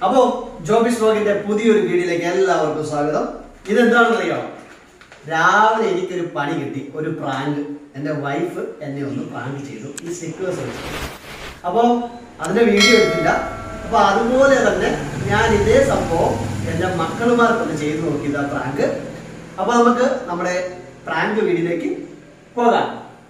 അപ്പോ ജോബിസ് വ്ലോഗിന്റെ പുതിയൊരു വീഡിയോയിലേക്ക് എല്ലാവർക്കും സ്വാഗതം ഇതെന്താണെന്ന് അറിയാമോ രാവിലെ എനിക്കൊരു പണി കിട്ടി ഒരു പ്രാങ്ക് എന്റെ വൈഫ് എന്നെ ഒന്ന് പ്രാങ്ക് ചെയ്തു ഈ സ്റ്റിക്കേഴ്സ് വെച്ച് അപ്പോൾ അതിന്റെ വീഡിയോ എടുത്തില്ല അപ്പൊ അതുപോലെ തന്നെ ഞാൻ ഇതേ സംഭവം എന്റെ മക്കളുമാർക്കൊന്ന് ചെയ്തു നോക്കിയതാ പ്രാങ്ക് അപ്പൊ നമുക്ക് നമ്മുടെ പ്രാങ്ക് വീഡിയോയിലേക്ക് പോകാം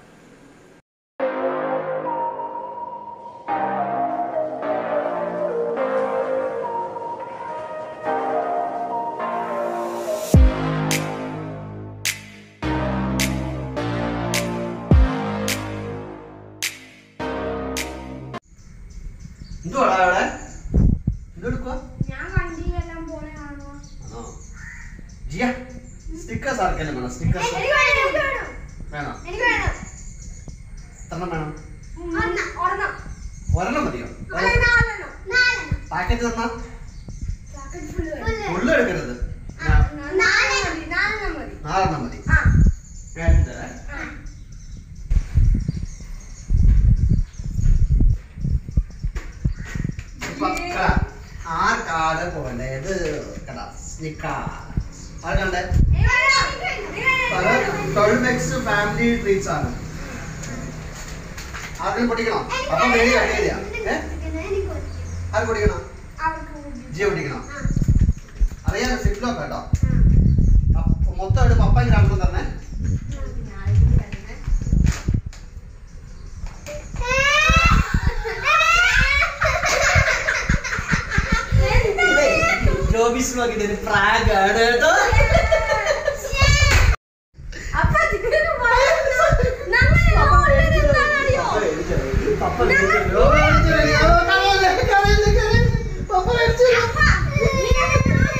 എന്തുവാടാ അവിടെ എന്തെടുക്കുക ഞാൻ വണ്ടിയിലെല്ലാം പോണെ കാണുവാ. ആണോ ജിയ സ്റ്റിക്കേഴ്സ് ആർക്കെല്ലാം വേണം സ്റ്റിക്കേഴ്സ് എനിക്ക് വേണം, എനിക്ക് വേണം. വേണം എനിക്ക് വേണം. എത്രണ്ണം വേണം ഒരെണ്ണം, ഒരെണ്ണം. ഒരെണ്ണം മതിയോ അല്ല, നാലെണ്ണം. നാലെണ്ണം. പാക്കറ്റ് തന്നാ Packet full വേണം. ഫുള്ള് എടുക്കരുത് ആ, നാലെണ്ണം മതി, നാലെണ്ണം മതി. നാലെണ്ണം മതി ആ, ഞാൻ എടുത്ത് തരാം. ആ. പക്ക ആർക്കാണ് പോകേണ്ടത് കടാ സ്നിക്കർ അത് കണ്ടേ എനിക്ക് വേണം, എനിക്ക് വേണം, എനിക്ക് വേണം. ടോൾമെക്സ് ഫാമിലി ട്രീറ്റ്സ് ആണ് ആദ്യം പൊട്ടിക്കണം അപ്പം വേണ്ടി കഴിയില്ല ഏ എനിക്ക് വേണം. അത് പൊട്ടിക്കണം അവർക്ക് വേണ്ടി. ജിയ പൊട്ടിക്കണം ആ, അറിയാലോ സിപ്ലോക്ക് കേട്ടോ ആ. അപ്പൊ മൊത്തം ഒരു പപ്പായി ഗ്രാമത്തിൽ തന്നെ ജോബിസ് നോക്കിട്ട് ഒരു പ്രാഗ് ആണ് കേട്ടോ അപ്പൊ ഇതിന് പറയുന്നു, നമ്മള് ഓൾറെഡി എന്താണെന്നറിയോ? പപ്പ മേടിച്ചു. ഓ, മേടിച്ചു, മേടിച്ചു. ഓ, കരയല്ലേ, കരയല്ലേ, കരയല്ലേ. പപ്പ മേടിച്ചു. അപ്പ, നിനക്ക്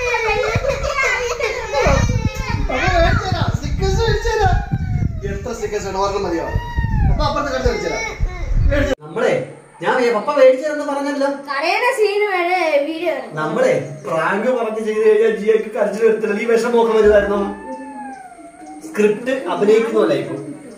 പപ്പ മേടിച്ചു തരാം. stickers മേടിച്ചു തരാം. എത്ര സ്റ്റിക്കേഴ്സ് വേണം ഒരെണ്ണം മതിയോ പപ്പ അപ്പുറത്ത് കിടന്ന് മേടിച്ചു തരാം. മേടിച്ചു. നമ്മളെ ഞാൻ വേ- പപ്പ മേടിച്ചു തരാന്ന് പറഞ്ഞല്ലോ കരയുന്ന സീന് വേണേ വീഡിയോ നമ്മളെ പ്രാങ്ക് പറഞ്ഞ് ചെയ്ത് കഴിഞ്ഞാൽ ജിയക്ക് കരച്ചിൽ എടുത്തില്ല ഈ വിഷം നോക്കാൻ വരുമായിരുന്നോ സ്ക്രിപ്റ്റ് അഭിനയിക്കുന്നല്ല ഇപ്പൊ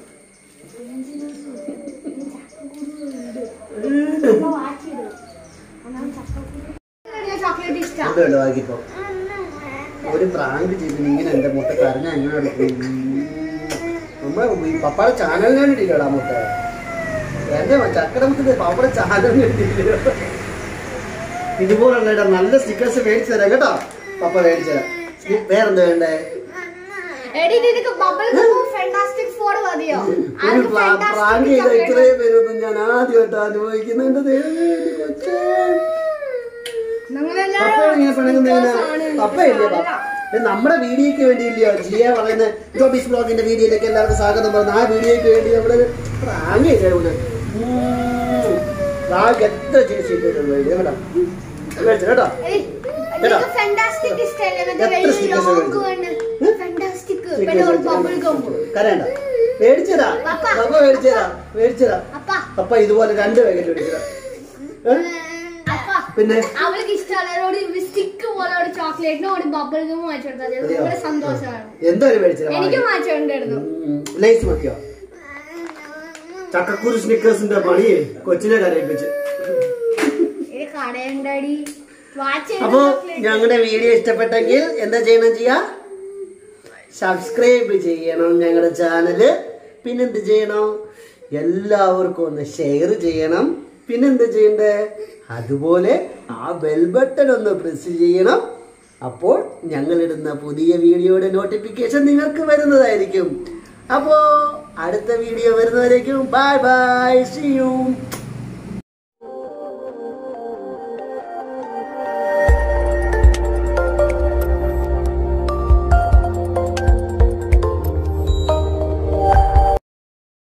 ചോക്ലേറ്റ് ഇഷ്ടം എന്തുണ്ട് ബാക്കിപ്പോ ഒരു പ്രാങ്ക് ചെയ്ത് ഇങ്ങനെ എന്റെ മുട്ട കരഞ്ഞ എങ്ങനെ എടുക്കും നമ്മളെ ഈ പപ്പാടെ ചാനലിനാണ് ഇടില്ലടാ മുട്ട എന്റെ ചക്കര മുട്ടത് പപ്പയുടെ ചാനലിന് ഇടില്ലല്ലോ ഇതുപോലുള്ള ഇടാം നല്ല സ്റ്റിക്കേഴ്സ് മേടിച്ചു തരാം കേട്ടോ പപ്പ മേടിച്ചു തരാം ഇനി വേറെന്താ വേണ്ടേ എടി നിനക്ക് ബബിൾ ഫാന്റാസ്റ്റിക് ഫോർ മതിയോ ഒരു ആർക്ക് പ്രാങ്ക് ചെയ്ത fantastic ഇത്രയും പേരൊന്നും ഞാൻ ആദ്യമായിട്ട് അനുഭവിക്കുന്നുണ്ട് ദൈവമേ, എന്റെ കൊച്ചേ. പപ്പയാണ് ഇങ്ങനെ പിണങ്ങുന്നതിന് പപ്പയില്ലേ പപ്പ ഇത് നമ്മുടെ വീഡിയോക്ക് വേണ്ടിയില്ലയോ ജിയ പറയുന്ന ജോബീസ് ബ്ലോഗിന്റെ വീഡിയോയിലേക്ക് എല്ലാവർക്കും സ്വാഗതം പറഞ്ഞു ആ വീഡിയോക്ക് വേണ്ടി നമ്മുടെ പ്രാങ്ക് ചെയ്തത് പ്രാങ്ക് എത്ര ചേച്ചിട്ടുള്ളൂ കേട്ടോ മേടിച്ചു കേട്ടോ കേട്ടോ? ഫാന്റാസ്റ്റിക് ഇഷ്ടമല്ലേ മറ്റേ എത്ര വലിയ stickers ലോങ് മേടിച്ചു? വേണ്ട ഫാന്റാസ്റ്റിക് പിന്നെ ഒരു ബബിൾ ഗം കരയണ്ട മേടിച്ചതാ പപ്പ. പപ്പ മേടിച്ചതാ മേടിച്ചതാ അപ്പ പപ്പ ഇതുപോലെ രണ്ട് പാക്കറ്റ് മേടിച്ചതാ ഏ? അപ്പ പിന്നെ അവൾക്ക് ഇഷ്ടമുള്ളവരോട് സ്റ്റിക്ക് പോലെ ഒരു ചോക്ലേറ്റിനും ഒരു ബബിൾ ഗം വാങ്ങിച്ചു കൊടുത്താൽ മതി. അത് മതിയോ? ഭയങ്കര സന്തോഷമാണ് എന്തായാലും മേടിച്ചതാ എനിക്ക് വാങ്ങിച്ചുകൊണ്ടിരുന്നു ലൈസ് മതിയോ ചക്കക്കുരു സ്നിക്കേഴ്സിന്റെ പണി കൊച്ചിനെ കരയിപ്പിച്ച് ഇത് കടയുണ്ടടി വാച്ച് അപ്പോ ഞങ്ങളുടെ വീഡിയോ ഇഷ്ടപ്പെട്ടെങ്കിൽ എന്താ ചെയ്യണം ചെയ്യാ സബ്സ്ക്രൈബ് ചെയ്യണം ഞങ്ങളുടെ ചാനല് പിന്നെന്ത് ചെയ്യണം എല്ലാവർക്കും ഒന്ന് ഷെയർ ചെയ്യണം പിന്നെന്ത് ചെയ്യണ്ടേ അതുപോലെ ആ ബെൽ ബട്ടൺ ഒന്ന് പ്രസ് ചെയ്യണം അപ്പോൾ ഞങ്ങളിടുന്ന പുതിയ വീഡിയോയുടെ നോട്ടിഫിക്കേഷൻ നിങ്ങൾക്ക് വരുന്നതായിരിക്കും അപ്പോ അടുത്ത വീഡിയോ വരുന്നവരേക്കും ബൈ ബൈ സി യു